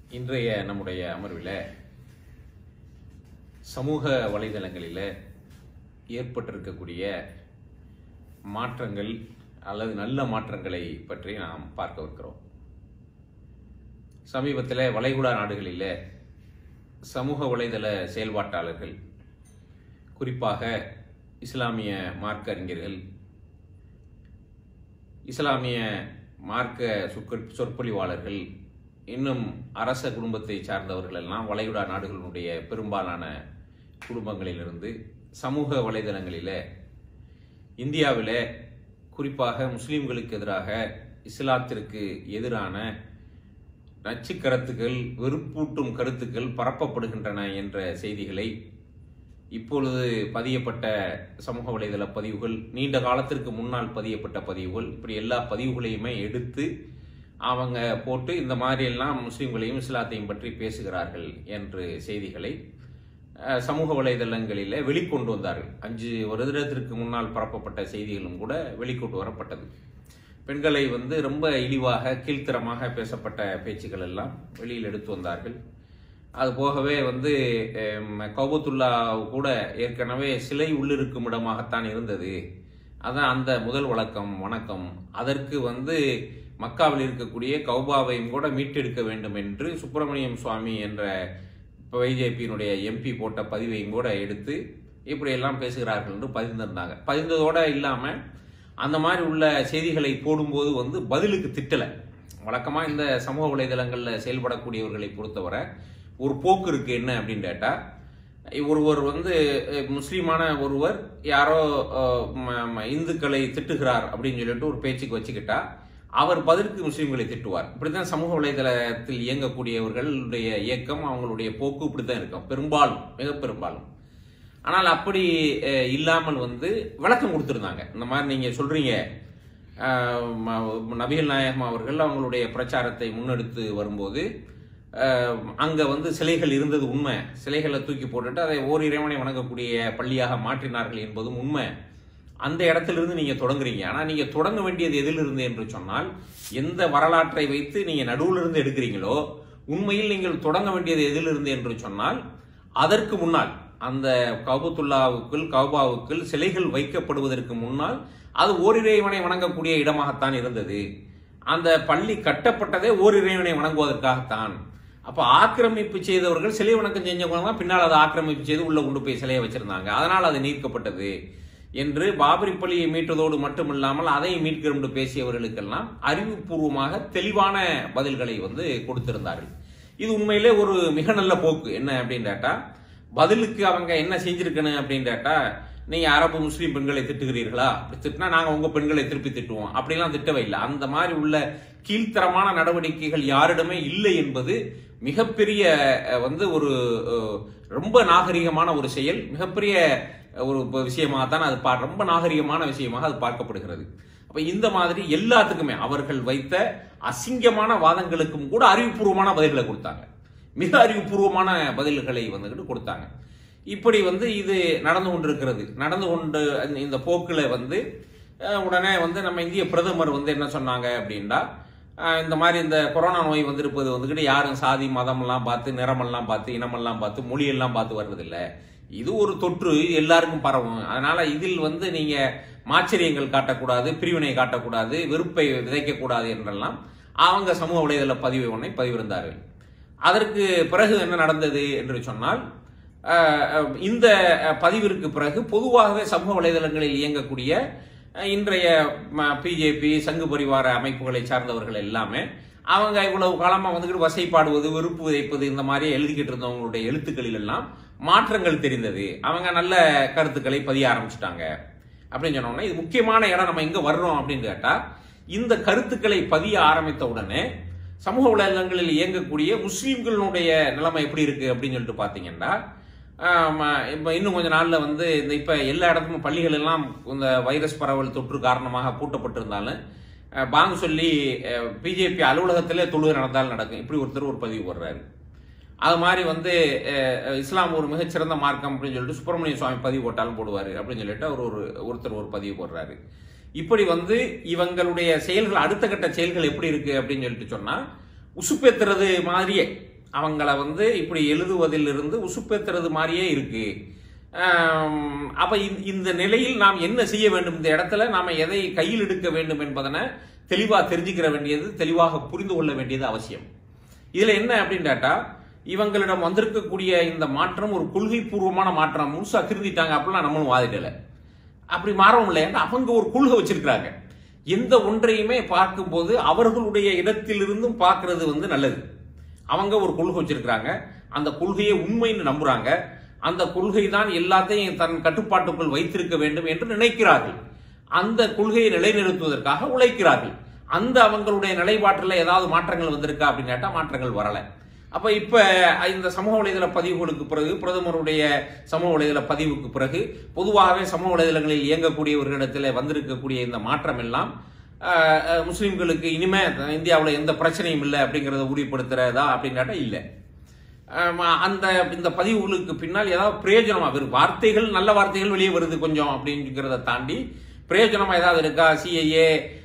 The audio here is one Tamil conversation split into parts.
இன்றைய நம்முடைய அமர்வில் சமூக வலைதளங்களில் ஏற்பட்டிருக்கக்கூடிய மாற்றங்கள் அல்லது நல்ல மாற்றங்களை பற்றி நாம் பார்க்கவிருக்கிறோம் சமீபத்தில் வளைகுடா நாடுகளில் சமூக வலைதள செயல்பாட்டாளர்கள் குறிப்பாக இஸ்லாமிய மார்க்க அறிஞர்கள் இஸ்லாமிய மார்க்க சொற்க சொற்பொழிவாளர்கள் இன்னும் அரச குடும்பத்தை சார்ந்தவர்கள் எல்லாம் வளைகுடா நாடுகளுடைய பெரும்பாலான குடும்பங்களிலிருந்து சமூக வலைதளங்களில் இந்தியாவில் குறிப்பாக முஸ்லீம்களுக்கு எதிராக இஸ்லாத்திற்கு எதிரான நச்சு கருத்துக்கள் வெறுப்பூட்டும் கருத்துக்கள் பரப்பப்படுகின்றன என்ற செய்திகளை இப்பொழுது பதியப்பட்ட சமூக வலைதள பதிவுகள் நீண்ட காலத்திற்கு முன்னால் பதியப்பட்ட பதிவுகள் இப்படி எல்லா பதிவுகளையுமே எடுத்து அவங்க போட்டு இந்த மாதிரியெல்லாம் முஸ்லீம்களையும் இஸ்லாத்தையும் பற்றி பேசுகிறார்கள் என்று செய்திகளை அஹ், சமூக வலைதளங்களில் வெளிக்கொண்டு வந்தார்கள் அஞ்சு வருடத்திற்கு முன்னால் பரப்பப்பட்ட செய்திகளும் கூட வெளிக்கொண்டு வரப்பட்டது பெண்களை வந்து ரொம்ப இழிவாக கீழ்த்தரமாக பேசப்பட்ட பேச்சுக்கள் எல்லாம் வெளியில் எடுத்து வந்தார்கள் அது போகவே வந்து ஹம், கௌபத்துல்லா கூட ஏற்கனவே சிலை உள்ளிருக்கும் இடமாகத்தான் இருந்தது அதான் அந்த முதல் வழக்கம் வணக்கம் அதற்கு வந்து மக்காவில் இருக்கக்கூடிய கௌபாவையும் கூட மீட்டெடுக்க வேண்டும் என்று சுப்பிரமணியம் சுவாமி என்ற பிஜேபியினுடைய எம்பி போட்ட பதிவையும் கூட எடுத்து இப்படியெல்லாம் பேசுகிறார்கள் என்று பதிந்திருந்தாங்க பதிந்ததோட இல்லாமல் அந்த மாதிரி உள்ள செய்திகளை போடும்போது வந்து பதிலுக்கு திட்டலை வழக்கமாக இந்த சமூக வலைதளங்களில் செயல்படக்கூடியவர்களை பொறுத்தவரை ஒரு போக்கு இருக்கு என்ன அப்படின்னு கேட்டா ஒருவர் வந்து அஹ், முஸ்லீமான ஒருவர் யாரோ அஹ், ம- ம- இந்துக்களை திட்டுகிறார் அப்படின்னு சொல்லிட்டு ஒரு பேச்சுக்கு வச்சுக்கிட்டா அவர் பதிலுக்கு முஸ்லீம்களை திட்டுவார் இப்படித்தான் சமூக வலைதளத்தில் இயங்கக்கூடியவர்களுடைய இயக்கம் அவங்களுடைய போக்கு இப்படித்தான் இருக்கும் பெரும்பாலும் மிக பெரும்பாலும் ஆனால் அப்படி அஹ், இல்லாமல் வந்து விளக்கம் கொடுத்துருந்தாங்க இந்த மாதிரி நீங்க சொல்றீங்க அஹ், ம- நபிகள் நாயகம் அவர்கள் அவங்களுடைய பிரச்சாரத்தை முன்னெடுத்து வரும்போது அஹ், அங்க வந்து சிலைகள் இருந்தது உண்மை சிலைகளை தூக்கி போட்டுட்டு அதை ஓர் இறைவனை வணங்கக்கூடிய பள்ளியாக மாற்றினார்கள் என்பதும் உண்மை அந்த இடத்திலிருந்து நீங்க தொடங்குறீங்க ஆனா நீங்க தொடங்க வேண்டியது எதிலிருந்து என்று சொன்னால் எந்த வரலாற்றை வைத்து நீங்க நடுவில் இருந்து எடுக்கிறீங்களோ உண்மையில் நீங்கள் தொடங்க வேண்டியது எதிலிருந்து என்று சொன்னால் அதற்கு முன்னால் அந்த கவுபத்துல்லாவுக்குள் கௌபாவுக்குள் சிலைகள் வைக்கப்படுவதற்கு முன்னால் அது ஓரிறைவனை வணங்கக்கூடிய இடமாகத்தான் இருந்தது அந்த பள்ளி கட்டப்பட்டதே ஓரிறைவனை வணங்குவதற்காகத்தான் அப்ப ஆக்கிரமிப்பு செய்தவர்கள் சிலை வணக்கம் செஞ்சவங்க தான் பின்னால் அதை ஆக்கிரமிப்பு செய்து உள்ள கொண்டு போய் சிலையை வச்சிருந்தாங்க அதனால் அது நீக்கப்பட்டது என்று பாபரி பள்ளியை மீட்டதோடு மட்டுமில்லாமல் அதை மீட்கிறோம் என்று பேசியவர்களுக்கெல்லாம் அறிவுபூர்வமாக தெளிவான பதில்களை வந்து கொடுத்திருந்தார்கள் இது உண்மையிலே ஒரு மிக நல்ல போக்கு என்ன அப்படின்னு கேட்டா பதிலுக்கு அவங்க என்ன செஞ்சிருக்கணும் அப்படின்னு கேட்டா நீங்க அரபு முஸ்லீம் பெண்களை திட்டுகிறீர்களா அப்படி திட்டினா நாங்க உங்க பெண்களை திருப்பி திட்டுவோம் அப்படிலாம் திட்டவே இல்லை அந்த மாதிரி உள்ள கீழ்த்தரமான நடவடிக்கைகள் யாரிடமே இல்லை என்பது மிகப்பெரிய அஹ், வந்து ஒரு அஹ், ரொம்ப நாகரிகமான ஒரு செயல் மிகப்பெரிய அஹ், ஒரு விஷயமாக தான் அது பா- ரொம்ப நாகரிகமான விஷயமாக அது பார்க்கப்படுகிறது அப்ப இந்த மாதிரி எல்லாத்துக்குமே அவர்கள் வைத்த அசிங்கமான வாதங்களுக்கும் கூட அறிவுபூர்வமான பதில்களை கொடுத்தாங்க மிக அறிவுபூர்வமான பதில்களை வந்துகிட்டு கொடுத்தாங்க இப்படி வந்து இது நடந்து கொண்டிருக்கிறது நடந்து கொண்டு இந்த- இந்த போக்குல வந்து அஹ், உடனே வந்து நம்ம இந்திய பிரதமர் வந்து என்ன சொன்னாங்க அப்படின்னா அஹ், இந்த மாதிரி இந்த கொரோனா நோய் வந்திருப்பது வந்துக்கிட்டு யாரும் சாதி மதமெல்லாம் பார்த்து நிறமெல்லாம் பார்த்து இனமெல்லாம் பார்த்து மொழியெல்லாம் பார்த்து வர்றதில்ல இது ஒரு தொற்று இது எல்லாருக்கும் பரவும் அதனால இதில் வந்து நீங்க மாச்சரியங்கள் காட்டக்கூடாது பிரிவினை காட்டக்கூடாது வெறுப்பை விதைக்கக்கூடாது என்றெல்லாம் அவங்க சமூக வலைதள பதிவு ஒன்றை பதிவிருந்தார்கள் அதற்கு பிறகு என்ன நடந்தது என்று சொன்னால் அஹ், அஹ், இந்த அஹ், பதிவிற்கு பிறகு பொதுவாகவே சமூக வலைதளங்களில் இயங்கக்கூடிய அஹ், இன்றைய பிஜேபி சங்கு பரிவார அமைப்புகளை சார்ந்தவர்கள் எல்லாமே அவங்க இவ்வளவு காலமா வந்துக்கிட்டு வசைப்பாடுவது வெறுப்பு விதைப்பது இந்த மாதிரி எழுதிக்கிட்டு இருந்தவங்களுடைய எழுத்துக்களில் எல்லாம் மாற்றங்கள் தெரிந்தது அவங்க நல்ல கருத்துக்களை பதிய ஆரம்பிச்சிட்டாங்க அப்படின்னு சொன்ன உடனே இது முக்கியமான இடம் நம்ம எங்க வர்றோம் அப்படின்னு கேட்டா இந்த கருத்துக்களை பதிய ஆரம்பித்த உடனே சமூக வலைதளங்களில் இயங்கக்கூடிய முஸ்லீம்களுடைய நிலைமை எப்படி இருக்கு அப்படின்னு சொல்லிட்டு பாத்தீங்கன்னா ஆம், இப்ப இன்னும் கொஞ்ச நாள்ல வந்து இந்த இப்ப எல்லா இடத்துக்கும் பள்ளிகள் எல்லாம் இந்த வைரஸ் பரவல் தொற்று காரணமாக பூட்டப்பட்டிருந்தாலும் அஹ், பாங்கு சொல்லி பிஜேபி அலுவலகத்திலே தொழுகை நடந்தாலும் நடக்கும் இப்படி ஒருத்தர் ஒரு பதிவு போடுறாரு அது மாதிரி வந்து அஹ், இஸ்லாம் ஒரு மிகச்சிறந்த மார்க்கம் அப்படின்னு சொல்லிட்டு சுப்பிரமணிய சுவாமி பதிவு போட்டாலும் போடுவாரு அப்படின்னு சொல்லிட்டு அவர் ஒரு ஒருத்தர் ஒரு பதிவு போடுறாரு இப்படி வந்து இவங்களுடைய செயல்கள் அடுத்த கட்ட செயல்கள் எப்படி இருக்கு அப்படின்னு சொல்லிட்டு சொன்னா உசுப்பேத்துறது மாதிரியே அவங்கள வந்து இப்படி எழுதுவதிலிருந்து உசுப்பேத்துறது மாதிரியே இருக்கு ஆம், அப்ப இந்த- இந்த நிலையில் நாம் என்ன செய்ய வேண்டும் இந்த இடத்துல நாம எதை கையில் எடுக்க வேண்டும் என்பதனை தெளிவா தெரிஞ்சுக்கிற வேண்டியது தெளிவாக புரிந்து கொள்ள வேண்டியது அவசியம் இதுல என்ன அப்படின்னு கேட்டா இவங்களிடம் வந்திருக்கக்கூடிய இந்த மாற்றம் ஒரு கொள்கை பூர்வமான மாற்றம் முழுசா திருந்திட்டாங்க அப்படிலாம் நம்மளும் வாதிடல அப்படி மாறவும் இல்லை ஏன்னா அவங்க ஒரு கொள்கை வச்சிருக்கிறாங்க எந்த ஒன்றையுமே பார்க்கும்போது அவர்களுடைய இடத்திலிருந்தும் பார்க்கிறது வந்து நல்லது அவங்க ஒரு கொள்கை வச்சிருக்கிறாங்க அந்த கொள்கையை உண்மைன்னு நம்புறாங்க அந்த கொள்கை தான் எல்லாத்தையும் தன் கட்டுப்பாட்டுக்குள் வைத்திருக்க வேண்டும் என்று நினைக்கிறார்கள் அந்த கொள்கையை நிலைநிறுத்துவதற்காக உழைக்கிறார்கள் அந்த அவங்களுடைய நிலைப்பாட்டில் ஏதாவது மாற்றங்கள் வந்திருக்கா அப்படின்னு கேட்டா மாற்றங்கள் வரல அப்ப இப்ப இந்த சமூக வலைதள பதிவுகளுக்கு பிறகு பிரதமருடைய சமூக வலைதள பதிவுக்கு பிறகு பொதுவாகவே சமூக வலைதளங்களில் இயங்கக்கூடியவர்களிடத்தில் வந்திருக்கக்கூடிய இந்த மாற்றம் எல்லாம் அஹ், அஹ், முஸ்லிம்களுக்கு இனிமே இந்தியாவில் எந்த பிரச்சனையும் இல்லை அப்படிங்கிறத உறுதிப்படுத்துறதா அப்படின்னு கேட்டா இல்லை ஆமா, அந்த இந்த பதிவுகளுக்கு பின்னால் ஏதாவது பிரயோஜனமா வெறும் வார்த்தைகள் நல்ல வார்த்தைகள் வெளியே வருது கொஞ்சம் அப்படிங்கிறத தாண்டி பிரயோஜனமா ஏதாவது இருக்கா சிஐஏ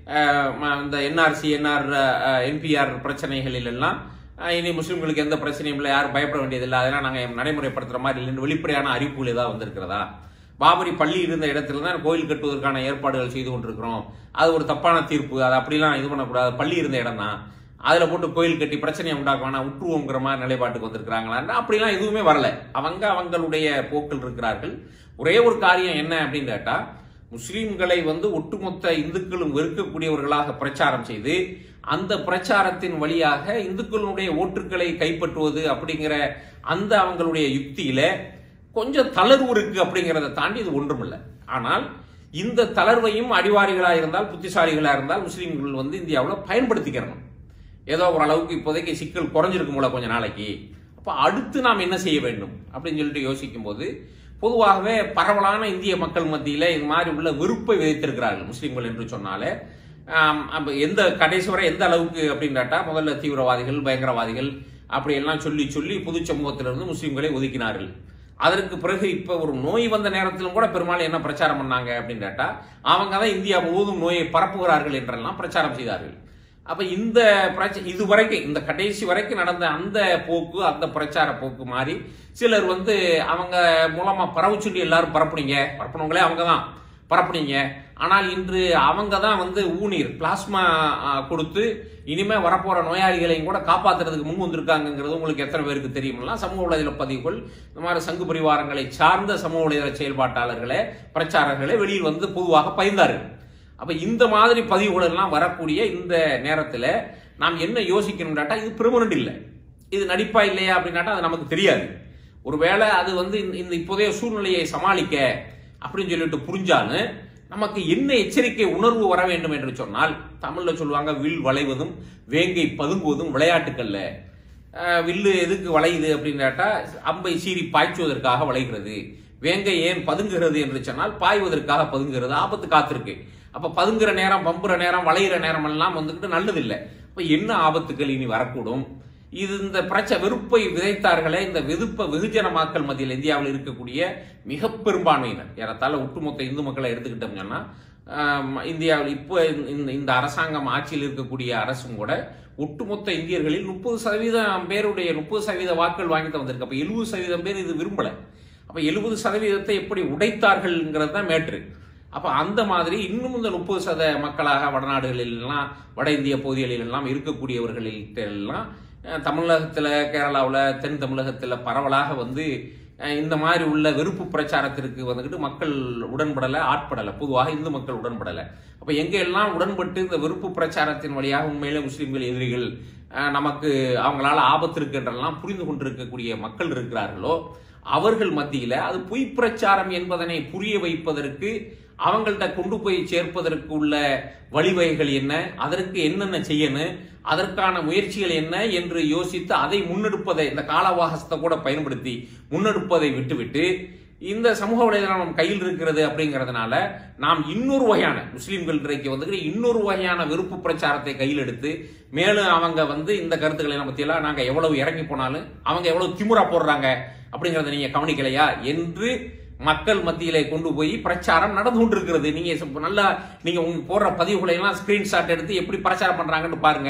இந்த என்ஆர்சி என்ஆர் என்பிஆர் பிரச்சனைகளில் எல்லாம் அஹ், இனி முஸ்லிம்களுக்கு எந்த பிரச்சனையும் இல்லை யாரும் பயப்பட வேண்டியதில்லை அதெல்லாம் நாங்கள் நடைமுறைப்படுத்துற மாதிரி இல்லைன்னு வெளிப்படையான அறிவிப்புகள் ஏதாவது வந்திருக்கிறதா பாபரி பள்ளி இருந்த இடத்துல தான் கோயில் கட்டுவதற்கான ஏற்பாடுகள் செய்து கொண்டிருக்கிறோம் அது ஒரு தப்பான தீர்ப்பு அது அப்படிலாம் இது பண்ணக்கூடாது பள்ளி இருந்த இடம் தான் அதுல போட்டு கோயில் கட்டி பிரச்சனையை உண்டாக்க வேணாம் விட்டுருவோங்கிற மாதிரி நிலைப்பாட்டுக்கு வந்திருக்கிறாங்களா அப்படிலாம் எதுவுமே வரல அவங்க அவங்களுடைய போக்கில் இருக்கிறார்கள் ஒரே ஒரு காரியம் என்ன அப்படின்னு கேட்டா முஸ்லிம்களை வந்து ஒட்டுமொத்த இந்துக்களும் வெறுக்கக்கூடியவர்களாக பிரச்சாரம் செய்து அந்த பிரச்சாரத்தின் வழியாக இந்துக்களுடைய ஓட்டுக்களை கைப்பற்றுவது அப்படிங்கிற அந்த அவங்களுடைய யுக்தியில கொஞ்சம் தளர்வு இருக்கு அப்படிங்கிறத தாண்டி இது ஒன்றுமில்லை ஆனால் இந்த தளர்வையும் அடிவாரிகளா இருந்தால் புத்திசாலிகளா இருந்தால் முஸ்லீம்கள் வந்து இந்தியாவில் பயன்படுத்திக்கிறணும் ஏதோ ஓரளவுக்கு இப்போதைக்கு சிக்கல் குறைஞ்சிருக்கும் போல கொஞ்ச நாளைக்கு அப்போ அடுத்து நாம் என்ன செய்ய வேண்டும் அப்படின்னு சொல்லிட்டு யோசிக்கும் போது பொதுவாகவே பரவலான இந்திய மக்கள் மத்தியில் இது மாதிரி உள்ள வெறுப்பை விதைத்திருக்கிறார்கள் முஸ்லீம்கள் என்று சொன்னாலே ஆம், அப்ப எந்த கடைசி வரை எந்த அளவுக்கு அப்படின்னு கேட்டா முதல்ல தீவிரவாதிகள் பயங்கரவாதிகள் அப்படி எல்லாம் சொல்லி சொல்லி பொது சமூகத்திலிருந்து முஸ்லீம்களை ஒதுக்கினார்கள் அதற்கு பிறகு இப்ப ஒரு நோய் வந்த நேரத்திலும் கூட பெரும்பாலும் என்ன பிரச்சாரம் பண்ணாங்க அப்படின்னு கேட்டா அவங்க தான் இந்தியா முழுவதும் நோயை பரப்புகிறார்கள் என்றெல்லாம் பிரச்சாரம் செய்தார்கள் அப்ப இந்த பிரச்சனை இது வரைக்கும் இந்த கடைசி வரைக்கும் நடந்த அந்த போக்கு அந்த பிரச்சார போக்கு மாதிரி சிலர் வந்து அவங்க மூலமா பரவு சொல்லி எல்லாரும் பரப்புனீங்க பரப்புனவங்களே அவங்க தான் பரப்புனீங்க ஆனால் இன்று அவங்க தான் வந்து ஊனீர் பிளாஸ்மா கொடுத்து இனிமே வரப்போற நோயாளிகளையும் கூட காப்பாத்துறதுக்கு முன் வந்திருக்காங்கிறது உங்களுக்கு எத்தனை பேருக்கு தெரியும்லாம் சமூக வலைதள பதிவுகள் இந்த மாதிரி சங்கு பரிவாரங்களை சார்ந்த சமூக வலைதள செயல்பாட்டாளர்களே பிரச்சாரர்களே வெளியில் வந்து பொதுவாக பயிர்ந்தார்கள் அப்ப இந்த மாதிரி பதிவுகள் எல்லாம் வரக்கூடிய இந்த நேரத்துல நாம் என்ன யோசிக்கணும் கேட்டா இது பெர்மனன்ட் இல்லை இது நடிப்பா இல்லையா அப்படின்னாட்டா அது நமக்கு தெரியாது ஒருவேளை அது வந்து இந்த- இந்த இப்போதைய சூழ்நிலையை சமாளிக்க அப்படின்னு சொல்லிட்டு புரிஞ்சாலும் நமக்கு என்ன எச்சரிக்கை உணர்வு வர வேண்டும் என்று சொன்னால் தமிழ்ல சொல்லுவாங்க வில் வளைவதும் வேங்கை பதுங்குவதும் விளையாட்டுக்கல்ல அஹ் வில்லு எதுக்கு வளையுது அப்படின்னு கேட்டா அம்பை சீறி பாய்ச்சுவதற்காக வளைகிறது வேங்கை ஏன் பதுங்குகிறது என்று சொன்னால் பாய்வதற்காக பதுங்குகிறது ஆபத்து காத்திருக்கு அப்ப பதுங்குற நேரம் பம்புற நேரம் வளையிற நேரம் எல்லாம் வந்துக்கிட்டு நல்லதில்லை அப்ப என்ன ஆபத்துகள் இனி வரக்கூடும் இது இந்த பிரச்ச வெறுப்பை விதைத்தார்களே இந்த வெதுப்ப வெகுஜன மக்கள் மத்தியில் இந்தியாவில் இருக்கக்கூடிய மிக பெரும்பான்மையினர் ஏறத்தாழ ஒட்டுமொத்த இந்து மக்களை எடுத்துக்கிட்டோம் சொன்னா ஆம், இந்தியாவில் இப்போ இந்த இந்த அரசாங்கம் ஆட்சியில் இருக்கக்கூடிய அரசும் கூட ஒட்டுமொத்த இந்தியர்களில் முப்பது சதவீதம் பேருடைய முப்பது சதவீத வாக்குகள் வாங்கிட்டு வந்திருக்கு அப்ப எழுபது சதவீதம் பேர் இது விரும்பல அப்ப எழுபது சதவீதத்தை எப்படி உடைத்தார்கள்ங்கிறது தான் மேட்ரு அப்ப அந்த மாதிரி இன்னும் இந்த முப்பது சத மக்களாக வடநாடுகளில் எல்லாம் வட இந்திய பகுதிகளில் எல்லாம் இருக்கக்கூடியவர்களில் எல்லாம் அஹ், தமிழகத்துல கேரளாவுல தென் தமிழகத்துல பரவலாக வந்து அஹ், இந்த மாதிரி உள்ள வெறுப்பு பிரச்சாரத்திற்கு வந்துக்கிட்டு மக்கள் உடன்படலை ஆட்படலை பொதுவாக இந்து மக்கள் உடன்படலை அப்ப எங்க எல்லாம் உடன்பட்டு இந்த வெறுப்பு பிரச்சாரத்தின் வழியாக உண்மையிலே முஸ்லிம்கள் எதிரிகள் அஹ், நமக்கு அவங்களால ஆபத்து இருக்குன்றெல்லாம் புரிந்து கொண்டிருக்கக்கூடிய மக்கள் இருக்கிறார்களோ அவர்கள் மத்தியில அது பொய் பிரச்சாரம் என்பதனை புரிய வைப்பதற்கு அவங்கள்ட்ட கொண்டு போய் சேர்ப்பதற்கு உள்ள வழிவகைகள் என்ன அதற்கு என்னென்ன செய்யணும் அதற்கான முயற்சிகள் என்ன என்று யோசித்து அதை முன்னெடுப்பதை இந்த காலவாகசத்தை கூட பயன்படுத்தி முன்னெடுப்பதை விட்டுவிட்டு இந்த சமூக வலைதளம் நம் கையில் இருக்கிறது அப்படிங்கிறதுனால நாம் இன்னொரு வகையான முஸ்லீம்கள் இன்றைக்கு வந்து இன்னொரு வகையான வெறுப்பு பிரச்சாரத்தை கையில் எடுத்து மேலும் அவங்க வந்து இந்த கருத்துக்களை நம்ம பத்தியெல்லாம் நாங்க எவ்வளவு இறங்கி போனாலும் அவங்க எவ்வளவு திமுறா போடுறாங்க அப்படிங்கறத நீங்க கவனிக்கலையா என்று மக்கள் மத்தியிலே கொண்டு போய் பிரச்சாரம் நடந்து கொண்டிருக்கிறது நீங்க இப்ப நல்லா நீங்க உங்க போடுற பதிவுகளை எல்லாம் ஸ்கிரீன்ஷாட் எடுத்து எப்படி பிரச்சாரம் பண்றாங்கன்னு பாருங்க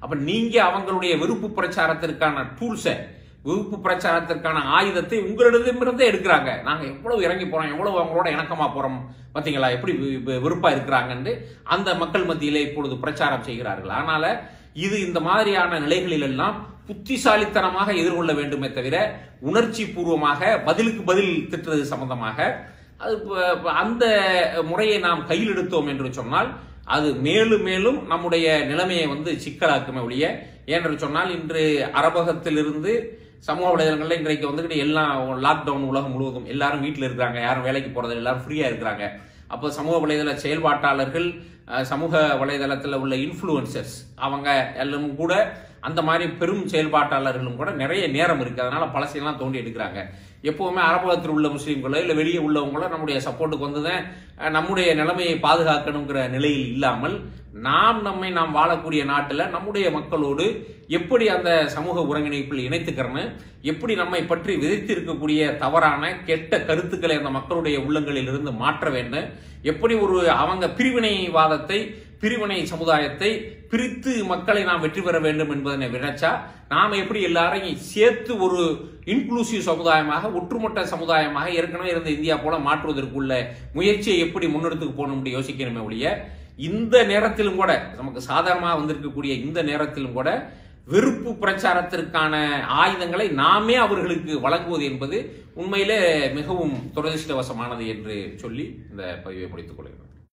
அப்ப நீங்க அவங்களுடைய வெறுப்பு பிரச்சாரத்திற்கான டூல்ஸை வெறுப்பு பிரச்சாரத்திற்கான ஆயுதத்தை உங்களிடமிருந்தே எடுக்கிறாங்க நாங்க எவ்வளவு இறங்கி போறோம் எவ்வளவு அவங்களோட இணக்கமா போறோம் பாத்தீங்களா எப்படி வெ- வெ- வெறுப்பா இருக்கிறாங்கன்னு அந்த மக்கள் மத்தியிலே இப்பொழுது பிரச்சாரம் செய்கிறார்கள் அதனால இது இந்த மாதிரியான நிலைகளில் எல்லாம் புத்திசாலித்தனமாக எதிர்கொள்ள வேண்டுமே தவிர உணர்ச்சி பூர்வமாக பதிலுக்கு பதில் திட்டுறது சம்பந்தமாக அது ப- ப- அந்த முறையை நாம் கையில் எடுத்தோம் என்று சொன்னால் அது மேலும் மேலும் நம்முடைய நிலைமையை வந்து சிக்கலாக்குமே ஒழிய ஏனென்று சொன்னால் இன்று அரபகத்திலிருந்து சமூக வலைதளங்கள்ல இன்றைக்கு வந்துகிட்டு எல்லாம் லாக்டவுன் உலகம் முழுவதும் எல்லாரும் வீட்டில் இருக்கிறாங்க யாரும் வேலைக்கு போறது இல்ல, எல்லாரும் ஃப்ரீயா இருக்கிறாங்க அப்போ சமூக வலைதள செயல்பாட்டாளர்கள் அஹ், சமூக வலைதளத்தில் உள்ள இன்ஃப்ளூயன்சர்ஸ் அவங்க எல்லாரும் கூட அந்த மாதிரி பெரும் செயல்பாட்டாளர்களும் கூட நிறைய நேரம் இருக்கு அதனால பழசையெல்லாம் தோண்டி எடுக்கிறாங்க எப்பவுமே அரபகத்தில் உள்ள முஸ்லீம்களோ இல்லை வெளியே உள்ளவங்களோ நம்முடைய சப்போர்ட்டுக்கு வந்துதான் அஹ், நம்முடைய நிலைமையை பாதுகாக்கணுங்கிற நிலையில் இல்லாமல் நாம் நம்மை நாம் வாழக்கூடிய நாட்டில் நம்முடைய மக்களோடு எப்படி அந்த சமூக ஒருங்கிணைப்பில் இணைத்துக்கிறன்னு எப்படி நம்மை பற்றி விதைத்து இருக்கக்கூடிய தவறான கெட்ட கருத்துக்களை அந்த மக்களுடைய உள்ளங்களில் இருந்து மாற்ற வேண்டும் எப்படி ஒரு அவங்க பிரிவினைவாதத்தை பிரிவினை சமுதாயத்தை பிரித்து மக்களை நாம் வெற்றி பெற வேண்டும் என்பதனை விளைச்சா நாம் எப்படி எல்லாரையும் சேர்த்து ஒரு இன்க்ளூசிவ் சமுதாயமாக ஒற்றுமொட்ட சமுதாயமாக ஏற்கனவே இருந்த இந்தியா போல மாற்றுவதற்குள்ள முயற்சியை எப்படி முன்னெடுத்துக்கு போகணும்னு யோசிக்கணுமே ஒழிய இந்த நேரத்திலும் கூட நமக்கு சாதாரணமாக வந்திருக்கக்கூடிய இந்த நேரத்திலும் கூட வெறுப்பு பிரச்சாரத்திற்கான ஆயுதங்களை நாமே அவர்களுக்கு வழங்குவது என்பது உண்மையிலே மிகவும் துரதிருஷ்டவசமானது என்று சொல்லி இந்த பதிவை முடித்துக் கொள்கிறேன்